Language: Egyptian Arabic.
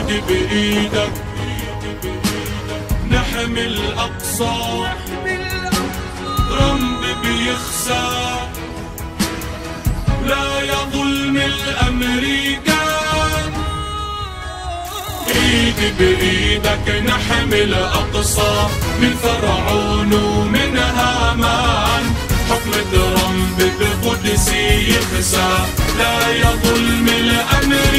ايدي بايدك نحمي الاقصى رمب بيخسى لا يا ظلم الامريكان ايدي بايدك نحمي الاقصى من فرعون ومن هامان حكم ترامب بقدسي يخسى لا يا ظلم الامريكان